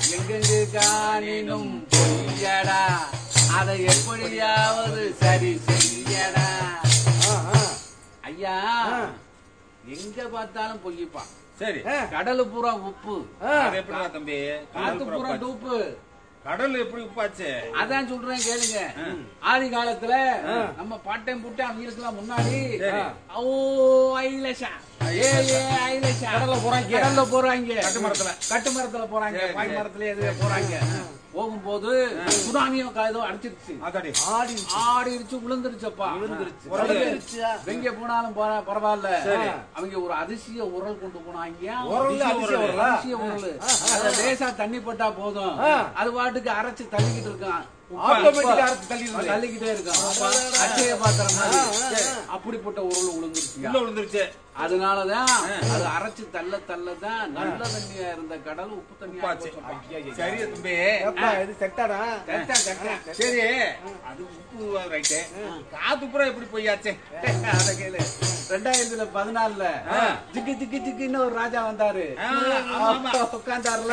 எங்கெங்கு காணினும் பொய்யடா அதை எப்படியாவது சரி செய்யடா ஆ, ஆ. ஐயா ஆ. எங்க பார்த்தாலும் பொய்யப்பா சரி ஆ. கடலு பூரா உப்பு ஆ. அது எப்படிடா தம்பி காத்து பூரா கடல் டூப்பு கடல் எப்படி உப்பாச்சு அதான் சொல்றேன் கேளுங்க ஆ. ஆதி காலத்துல ஆ. நம்ம பாட்டையும் புட்டு அவங்களுக்குலாம் முன்னாடி சரி. ஓ ஐலசா ஏ ஏ ஐலசா கடல்ல போறாங்க. கடல்ல போறாங்க கட்டு மரத்துல. கட்டு மரத்துல போறாங்க சரி, பாய் சரி. மரத்துல எது போறாங்க போகும்போது சுனாமியும் ஏதோ அடிச்சிருச்சு அதாடி ஆடி ஆடிருச்சு விழுந்துருச்சப்பா விழுந்துருச்சு. உரலு. விழுந்துருச்சா? எங்க போனாலும் பர- பரவாயில்ல சரி. அவங்க ஒரு அதிசய உரல் கொண்டு போனாங்க உரல்ல அதிசய உரலா? அதிசய உரல் அதுல லேசா தண்ணி பட்டா போதும் ஆ. அது பாட்டுக்கு அரைச்சு தள்ளிக்கிட்டு இருக்கான் ஆட்டோமேட்டிக்கா அரைச்சு தள்ளிடுது. தள்ளிக்கிட்டே இருக்கான் அச்சய பாத்திரம் மாதிரி ஆ, ஆ, ஆ. அப்படிப்பட்ட உருள் விழுந்துருச்சுங்க உள்ள விழுந்துருச்சு அதனாலதான் அது அரைச்சு தள்ள தள்ளதான் நல்ல தண்ணியா இருந்த கடல் உப்பு தண்ணியா உப்பாச்சு போச்சுப்பா. சரி தம்பி ஏப்பா, இது செட்டாடா கரெக்டா, கரெக்டா. சரி அது உப்பு ரைட்டு காத்து பூரா எப்படி போயாச்சு அத கேளு. ரெண்டாயிரத்துல பதினாலுல ஆ. ஜிக்கு ஜிக்கு ஜிக்குன்னு ஒரு ராஜா வந்தாரு ஆ, ஆமா, ஆமா. உட்கார்ந்தாருல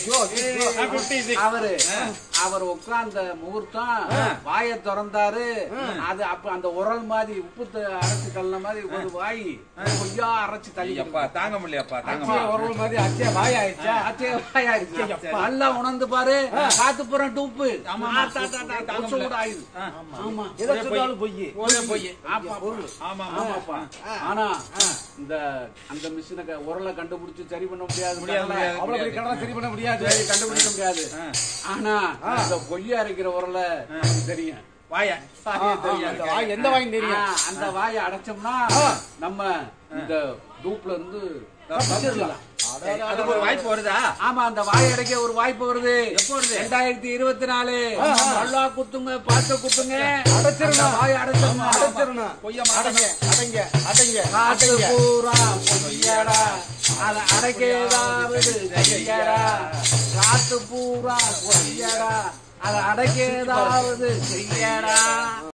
ஆ, 56. அவரு அவர் உட்கார்ந்த முகூர்த்தம் வாயை திறந்தாரு அது அப்ப அந்த உரல் மாதிரி உப்பு த- அரைச்சு தள்ள மாதிரி ஒரு வாய் கொய்யா அரைச்சு தள்ளி ஐயப்பா தாங்க முடியலப்பா தாங்க அச்சய முடியல உரல் மாதிரி அச்சய வாய் ஆயிடுச்சா அச்சே வாய் ஆயிடுச்சு. நல்லா உணர்ந்து பாரு காத்து புறம் டூப்பு ஆமா, ஆ, தா, தா, தா, தாங்க கொசு கூட முடியல. ஆயுது ஆ. ஆமா எதை ஒரே சொன்னாலும் பொய் ஒரே பொய் ஆமா பொருள் ஆமா ஆமாப்பா ஆனா இந்த அந்த மிஷினை உரலை கண்டுபிடிச்சு சரி பண்ண முடியாது முடியாது, கடலை. முடியாது. அவ்வளவு பெரிய கடனை சரி பண்ண முடியாது சரி கண்டுபிடிக்க முடியாது ஆ. ஆனா இந்த பொய்யா அரைக்கிற உரலை நமக்கு தெரியும் வாயா ஆ, ஆ, அந்த வாய் எந்த வாயும் ஆ, தெரியும் அந்த வாயை அடைச்சோம்னா நம்ம இந்த டூப்ல இருந்து தப்பிச்சிடலாம். அதுக்கு ஒரு வாய்ப்பு வருதா ஆமா அந்த வாய் அடைக்க ஒரு வாய்ப்பு வருது எப்போ வருது? ரெண்டாயிரத்தி இருபத்தி நாலு நல்லா குத்துங்க பார்த்து குத்துங்க அடைச்சிடணும். அந்த வாய் அடைச்சிடணும் அடைச்சிடணும் பொய்யா அடங்க அடங்க அடங்க காத்து அடங்க பூரா பொய்யடா அதை அடைக்க ஏதாவது செய்யடா காத்து பூரா பொய்யடா அதை அடைக்க ஏதாவது செய்யடா